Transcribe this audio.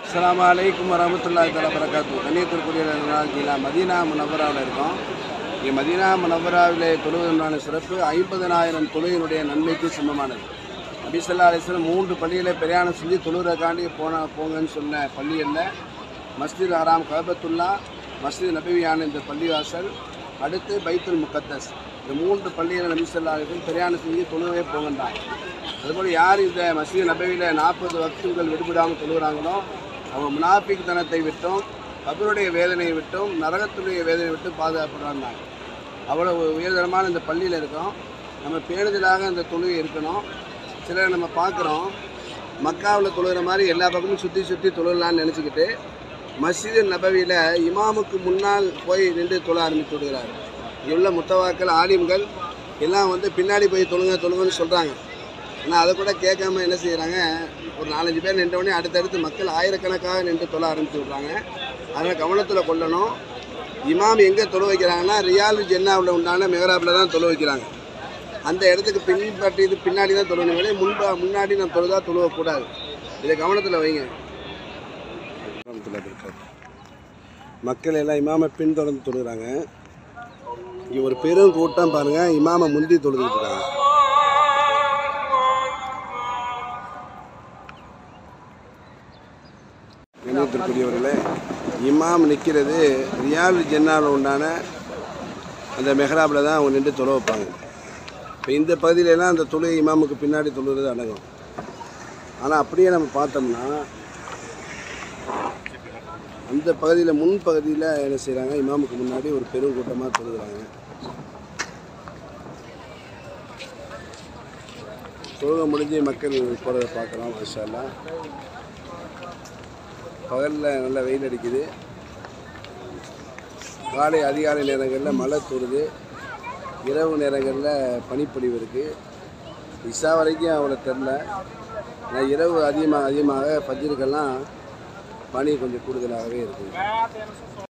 அஸ்ஸலாமு அலைக்கும் வரமத்துல்லாஹி தலா வரகாத்து கண்ணியத்திற்குரிய நாட்களா மதீனா முனவராவில் இருக்கோம் இங்கே மதீனா முனவராவிலே தொழுவதனான சிறப்பு ஐம்பதனாயிரம் தொழுகையினுடைய நன்மைக்கு சமமானது நபிசல்லா அலிஸ்லாம் மூன்று பள்ளிகளை பிரயாணம் செஞ்சு தொழுகிறக்காண்டி போன போங்கன்னு சொன்ன பள்ளிகளில் மஸ்ஜித் ஹராம் கபத்துல்லா மஸ்ஜித் நபிவியான இந்த பள்ளிவாசல் அடுத்து பைத்துல் முகத்தஸ் இந்த மூன்று பள்ளிகளை நபிசல்லா அலிஸ்லாம் பிரயாணம் செஞ்சு தொழுவே போகின்றாங்க அதுபோல் யார் இந்த மஸ்ஜித் நபவியில் நாற்பது வக்துகள் விடுபடாமல் தொழுகிறாங்களோ அவங்க முனாபிக் தனத்தை விட்டும் கபருடைய வேதனையை விட்டும் நரகத்துடைய வேதனையை விட்டு பாதுகாப்படுறாங்க அவ்வளோ உயர்தரமான இந்த பள்ளியில் இருக்கோம் நம்ம பேணுதலாக இந்த தொழுகை இருக்கணும் சிலர் நம்ம பார்க்குறோம் மக்காவில் தொழுகிற மாதிரி எல்லா பக்கமும் சுற்றி சுற்றி தொழுகலான்னு நினச்சிக்கிட்டு மஸ்ஜிது நபவியில் இமாமுக்கு முன்னால் போய் நின்று தொழ ஆரம்பித்து விடுகிறார் இங்கே உள்ள முத்தவாக்கள் ஆலிம்கள் எல்லாம் வந்து பின்னாடி போய் தொழுங்க தொழுங்கன்னு சொல்கிறாங்க ஆனால் அதை கூட கேட்காம என்ன செய்கிறாங்க ஒரு நாலஞ்சு பேர் நின்றவொடனே அடுத்தடுத்து மக்கள் ஆயிரக்கணக்காக நின்று தொழ ஆரம்பித்து விட்றாங்க அதனால் கவனத்தில் கொள்ளணும் இமாம் எங்கே தொழ வைக்கிறாங்கன்னா ரியால் ஜென்னாவில் உண்டான மெஹராபில் தான் தொழ வைக்கிறாங்க அந்த இடத்துக்கு பின்பற்றி இது பின்னாடி தான் தொழுவணும் வேலை முன்பா முன்னாடி நான் தொழுதா தொழுவக்கூடாது இதை கவனத்தில் வைங்க மக்கள் எல்லாம் இமாமை பின்தொடர்ந்து தொழுகிறாங்க இங்கே ஒரு பெரும் கூட்டம் பாருங்கள் இமாமை முந்தி தொழுதுகிட்டு இருக்காங்க கண்ணியத்திற்குரியவர்களே இமாம் நிற்கிறது ரியால் ஜென்னாவில் உண்டான அந்த மெஹராபில் தான் அவங்க நின்று தொலை வைப்பாங்க இப்போ இந்த பகுதியிலலாம் அந்த தொழுகை இமாமுக்கு பின்னாடி தொழுகிறது அடங்கும் ஆனால் அப்படியே நம்ம பார்த்தோம்னா அந்த பகுதியில் முன் பகுதியில் என்ன செய்கிறாங்க இமாமுக்கு முன்னாடி ஒரு பெரும் கூட்டமாக தொழுகிறாங்க தொழுகை முடிஞ்சு மக்கள் போகிறத பார்க்குறோம் மாஷா பகலில் நல்ல வெயில் அடிக்குது காலை அதிகாலை நேரங்களில் மழை தூருது இரவு நேரங்களில் பனிப்பொழிவு இருக்குது இஷா வரைக்கும் அவ்வளோ தெரில ஆனால் இரவு அதிகமாக அதிகமாக ஃபஜ்ருக்கெல்லாம் பனி கொஞ்சம் கூடுதலாகவே இருக்குது